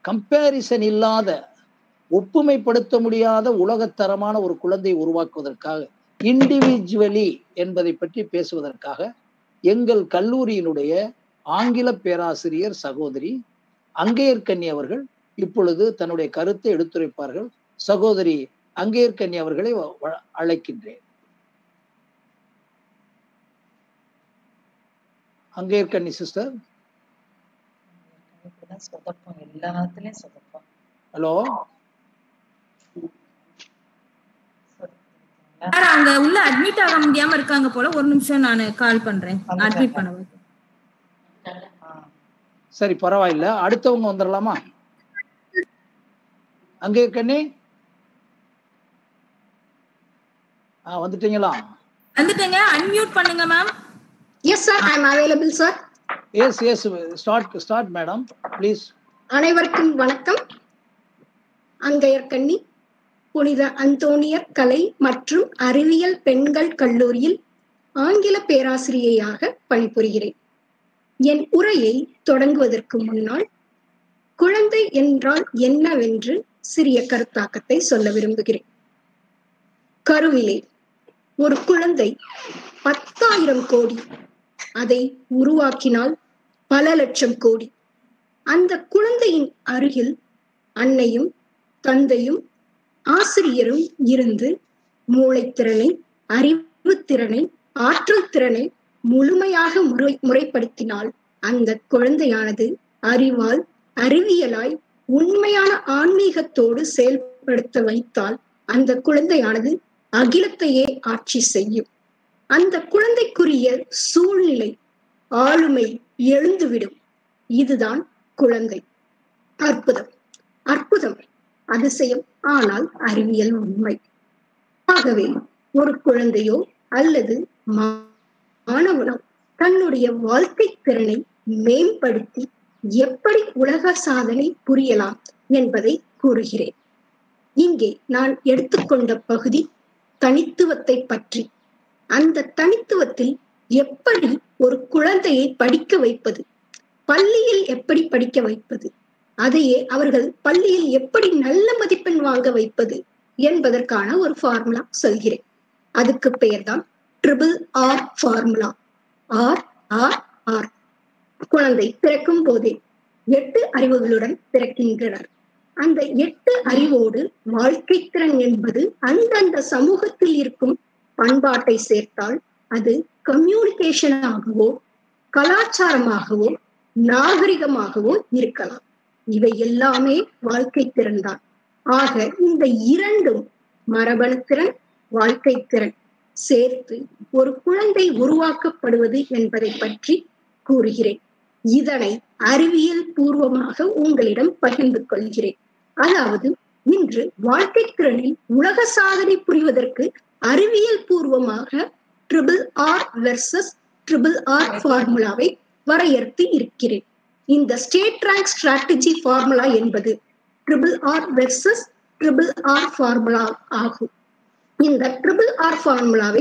Comparison இல்லாத ஒப்புமைப்படுத்த முடியாத உலகத்தரமான ஒரு குழந்தையை உருவாக்குவதற்காக இண்டிவிஜுவலி என்பதை பற்றி பேசுவதற்காக எங்கள் கல்லூரியினுடைய ஆங்கில பேராசிரியர் சகோதரி அங்கேயர்கன்னி அவர்கள் இப்பொழுது தன்னுடைய கருத்தை எடுத்துரைப்பார்கள் சகோதரி அங்கேயர்கன்னி அவர்களை வ- வ- அழைக்கின்றேன் அங்கேயர்கன்னி சிஸ்டர் இப்பதான் சொதப்பம் எல்லாத்துலயும் சொதப்பம் ஹலோ சார் அங்க உள்ள அட்மிட் ஆக முடியாம இருக்காங்க போல ஒரு நிமிஷம் நான் கால் பண்றேன் அட்மிட் பண்ண வைக்கிறேன். சரி பரவாயில்ல அடுத்தவங்க வந்துடலாமா அங்கேயர்கன்னி ஆ வந்துட்டீங்களா வந்துட்டேங்க அன்மியூட் பண்ணுங்க ma'am Yes, sir. I am available, sir. Yes yes start start madam please அனைவருக்கும் வணக்கம் அங்கையர்கண்ணி புனித அந்தோனியர் கலை மற்றும் அறிவியல் பெண்கள் கல்லூரியில் ஆங்கில பேராசிரியையாக பணிபுரிகிறேன் என் உரையை தொடங்குவதற்கு முன்னால் குழந்தை என்றால் என்னவென்று சிறிய கருத்தாக்கத்தை சொல்ல விரும்புகிறேன் கருவிலே ஒரு குழந்தை பத்தாயிரம் கோடி அதை உருவாக்கினால் பல லட்சம் கோடி அந்த குழந்தையின் அருகில் அன்னையும் தந்தையும் ஆசிரியரும் இருந்து மூளைத்திறனை அறிவுத்திறனை ஆற்றல் திறனை முழுமையாக முறை முறைப்படுத்தினால் அந்த குழந்தையானது அறிவால் அறிவியலாய் உண்மையான ஆன்மீகத்தோடு செயல்படுத்த வைத்தால் அந்த குழந்தையானது அகிலத்தையே ஆட்சி செய்யும் அந்த குழந்தைக்குரிய சூழ்நிலை ஆளுமை எழுந்துவிடும் இதுதான் குழந்தை அற்புதம் அற்புதம் அதிசயம் ஆனால் அறிவியல் உண்மை ஆகவே ஒரு குழந்தையோ அல்லது மா- மாணவனோ தன்னுடைய வாழ்க்கை திறனை மேம்படுத்தி எப்படி உலக சாதனை புரியலாம் என்பதை கூறுகிறேன் இங்கே நான் எடுத்துக்கொண்ட பகுதி தனித்துவத்தை பற்றி அந்த தனித்துவத்தில் எப்படி ஒரு குழந்தையை படிக்க வைப்பது பள்ளியில் எப்படி படிக்க வைப்பது அதையே அவர்கள் பள்ளியில் எப்படி நல்ல மதிப்பெண் வாங்க வைப்பது என்பதற்கான ஒரு ஃபார்முலா சொல்கிறேன் அதுக்கு பெயர்தான் triple R formula R R R குழந்தை பிறக்கும் போதே எட்டு அறிவுகளுடன் பிறக்கின்றனர் அந்த எட்டு அறிவோடு வாழ்க்கை திறன் என்பது அந்தந்த சமூகத்தில் இருக்கும் பண்பாட்டை சேர்த்தால் அது கம்யூனிகேஷனாகவோ கலாச்சாரமாகவோ நாகரிகமாகவோ இருக்கலாம் இவை எல்லாமே வாழ்க்கை திறன்தான் ஆக இந்த இரண்டும் மரபணு திறன் வாழ்க்கை திறன் சேர்த்து ஒரு குழந்தை உருவாக்கப்படுவது என்பதை பற்றி கூறுகிறேன் இதனை அறிவியல் பூர்வமாக உங்களிடம் பகிர்ந்து கொள்கிறேன் அதாவது இன்று வாழ்க்கை திறனில் உலக சாதனை புரிவதற்கு அறிவியல் பூர்வமாக triple R versus triple R ஃபார்முலாவை வரையறுத்து இருக்கிறேன் இந்த ஸ்டேட் ரேங்க் ஸ்ட்ராட்டஜி ஃபார்முலா என்பது triple R versus triple R formula ஆகும் இந்த ட்ரிபிள் ஆர் ஃபார்முலாவை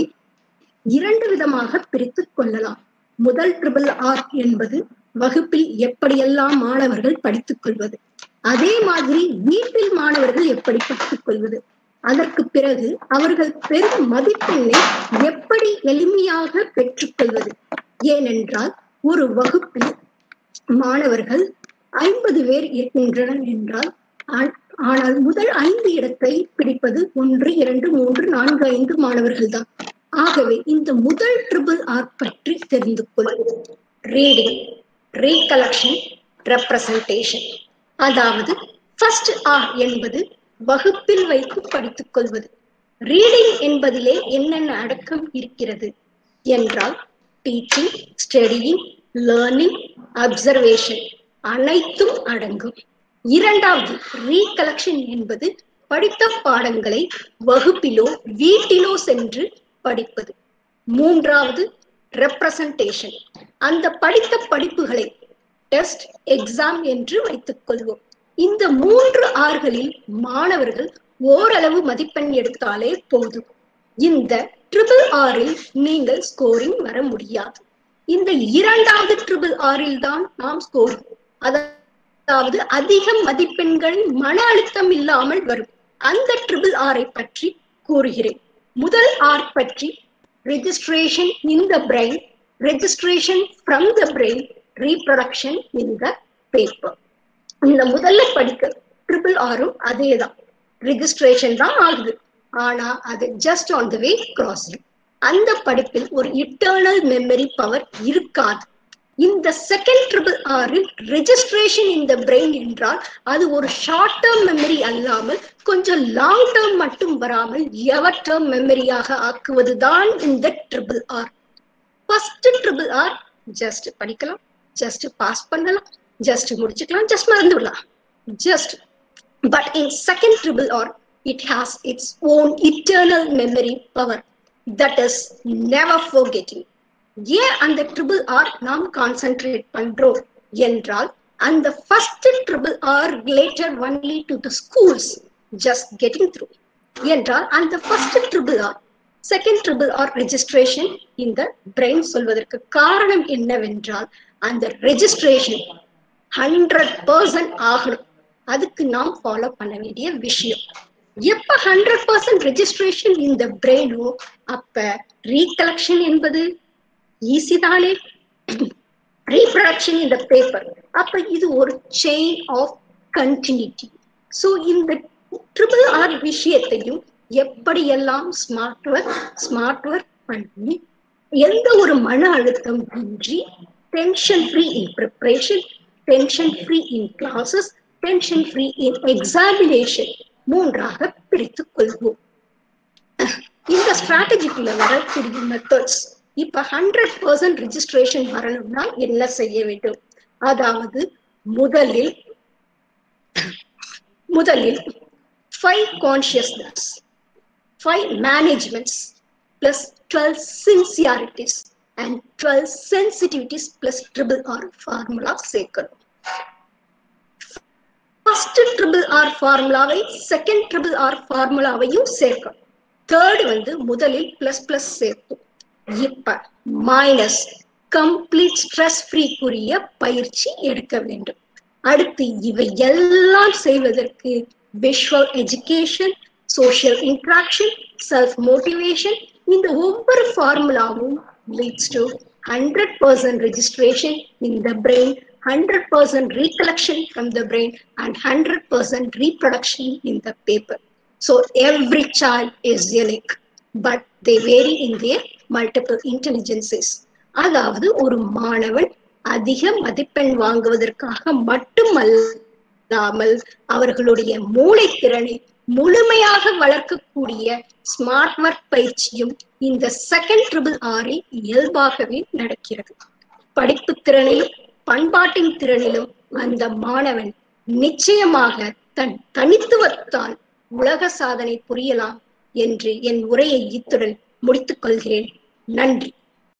இரண்டு விதமாக பிரித்துக் கொள்ளலாம் முதல் ட்ரிபிள் ஆர் என்பது வகுப்பில் எப்படியெல்லாம் மாணவர்கள் படித்துக் கொள்வது அதே மாதிரி வீட்டில் மாணவர்கள் எப்படி படித்துக் கொள்வது அதற்கு பிறகு அவர்கள் பெரும் மதிப்பெண்ணை எப்படி எளிமையாக பெற்றுக்கொள்வது ஏனென்றால் ஒரு வகுப்பில் மாணவர்கள் ஐம்பது பேர் இருக்கின்றனர் என்றால் ஆ- ஆனால் முதல் ஐந்து இடத்தை பிடிப்பது ஒன்று இரண்டு மூன்று நான்கு ஐந்து மாணவர்கள் தான் ஆகவே இந்த முதல் ட்ரிபிள் ஆர் பற்றி தெரிந்து கொள்வது ரீடிங் ரீகலெக்ஷன் ரெப்ரசன்டேஷன் அதாவது ஃபர்ஸ்ட் ஆர் என்பது வகுப்பில் வைத்து படித்துக் கொள்வது ரீடிங் என்பதிலே என்னென்ன அடக்கம் இருக்கிறது என்றால் டீச்சிங் ஸ்டடியிங் லேர்னிங் அப்சர்வேஷன் அனைத்தும் அடங்கும் இரண்டாவது ரீகலெக்ஷன் என்பது படித்த பாடங்களை வகுப்பிலோ வீட்டிலோ சென்று படிப்பது மூன்றாவது ரெப்ரசன்டேஷன் அந்த படித்த படிப்புகளை டெஸ்ட் எக்ஸாம் என்று வைத்துக் கொள்வோம் இந்த மூன்று ஆறுகளில் மாணவர்கள் ஓரளவு மதிப்பெண் எடுத்தாலே போதும் இந்த ட்ரிபிள் ஆறில் நீங்கள் ஸ்கோரிங் வர முடியாது இந்த இரண்டாவது ட்ரிபிள் ஆறில் தான் நாம் ஸ்கோர் அதாவது அதிக மதிப்பெண்கள் மன அழுத்தம் இல்லாமல் வரும் அந்த ட்ரிபிள் ஆரை பற்றி கூறுகிறேன் முதல் ஆர் பற்றி registration in the brain registration from the brain reproduction in the paper இந்த முதல்ல படிக்க ட்ரிபிள் ஆரும் அதே தான் ரிஜிஸ்ட்ரேஷன் தான் ஆகுது ஆனா அது just on the way crossing அந்த படிப்பில் ஒரு இட்டர்னல் மெமரி பவர் இருக்காது இந்த செகண்ட் ட்ரிபிள் ஆறு ரெஜிஸ்ட்ரேஷன் இந்த பிரெயின் என்றால் அது ஒரு ஷார்ட் டேர்ம் மெமரி அல்லாமல் கொஞ்சம் லாங் டேர்ம் மட்டும் வராமல் எவர் டேர்ம் மெமரியாக ஆக்குவதுதான் இந்த triple R first triple R just படிக்கலாம் ஜஸ்ட் பாஸ் பண்ணலாம் ஜஸ்ட் முடிச்சுக்கலாம் ஜஸ்ட் மறந்து விடலாம் just but in second triple R it has its own eternal memory power that is never forgetting ஏன் அந்த ட்ரிபிள் ஆர் நாம் கான்சென்ட்ரேட் பண்றோம் என்றால் அந்த first triple R related only to the schools just getting through என்றால் அந்த first triple R second triple R registration இந்த brain சொல்வதற்கு காரணம் என்னவென்றால் அந்த ரெஜிஸ்ட்ரேஷன் ஹண்ட்ரட் பர்சன்ட் ஆகணும் அதுக்கு நாம் ஃபாலோ பண்ண வேண்டிய விஷயம் எப்ப ஹண்ட்ரட் பர்சன்ட் ரெஜிஸ்ட்ரேஷன் இந்த பிரெயினோ அப்ப ரீகலெக்ஷன் என்பது ஈஸி தானே ரீப்ரொடக்ஷன் இந்த பேப்பர் அப்ப இது ஒரு செயின் ஆஃப் கண்டினியூட்டி ஸோ இந்த ட்ரிபிள் ஆர் விஷயத்தையும் எப்படியெல்லாம் ஸ்மார்ட் ஒர்க் ஸ்மார்ட் ஒர்க் பண்ணி எந்த ஒரு மன அழுத்தம் இன்றி tension free in preparation tension free in classes tension free in examination மூன்றாக பிரித்துக் கொள்வோம் இந்த ஸ்ட்ராட்டஜிக்குள்ள வரக்கூடிய மெத்தட்ஸ் இப்ப ஹண்ட்ரட் பர்சன்ட் ரிஜிஸ்ட்ரேஷன் வரணும்னா என்ன செய்ய வேண்டும் அதாவது முதலில் முதலில் five consciousness five managements plus twelve sincerities and twelve sensitivities plus triple R formula சேர்க்கணும் ஃபர்ஸ்ட் ட்ரிபிள் ஆர் ஃபார்முலாவை செகண்ட் ட்ரிபிள் ஆர் ஃபார்முலாவையும் சேர்க்கணும் தேர்ட் வந்து முதலில் பிளஸ் பிளஸ் சேர்ப்போம் இப்ப மைனஸ் கம்ப்ளீட் ஸ்ட்ரெஸ் ஃப்ரீக்குரிய பயிற்சி எடுக்க வேண்டும் அடுத்து இவை எல்லாம் செய்வதற்கு visual education social interaction self motivation இந்த ஒவ்வொரு ஃபார்முலாவும் leads to hundred percent registration in the brain hundred percent recollection from the brain and hundred percent reproduction in the paper so every child is unique but they vary in their multiple intelligences அதாவது ஒரு மாணவன் அதிக மதிப்பெண் வாங்குவதற்காக மட்டுமல்லாமல் அவர்களுடைய மூளை திறனை முழுமையாக வளர்க்கக்கூடிய ஸ்மார்ட் ஒர்க் பயிற்சியும் இந்த செகண்ட் ட்ரிபிள் ஆறில் இயல்பாகவே நடக்கிறது படிப்பு திறனிலும் பண்பாட்டின் திறனிலும் அந்த மாணவன் நிச்சயமாக தன் தனித்துவத்தால் உலக சாதனை புரியலாம் என்று என் உரையை இத்துடன் முடித்துக் கொள்கிறேன் நன்றி